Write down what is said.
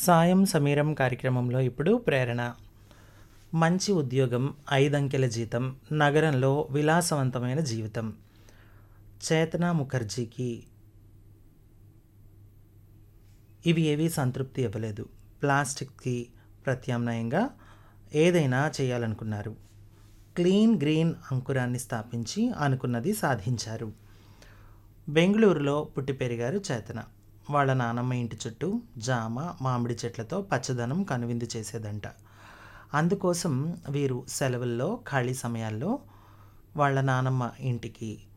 సాయం సమీరం కార్యక్రమంలో ఇప్పుడు ప్రేరణ మంచి ఉద్యోగం ఐదంకెల జీతం నగరంలో విలాసవంతమైన జీవితం చేతన ముఖర్జీకి ఇవి ఏవి సంతృప్తి ఇవ్వలేదు ప్లాస్టిక్కి ప్రత్యామ్నాయంగా ఏదైనా చేయాలనుకున్నారు క్లీన్ గ్రీన్ అంకురాన్ని స్థాపించి అనుకున్నది సాధించారు బెంగళూరులో పుట్టి పెరిగారు చేతన వాళ్ళ నానమ్మ ఇంటి చుట్టూ జామ మామిడి చెట్లతో పచ్చదనం కనువిందు చేసేదంట అందుకోసం వీరు సెలవుల్లో ఖాళీ సమయాల్లో వాళ్ళ నానమ్మ ఇంటికి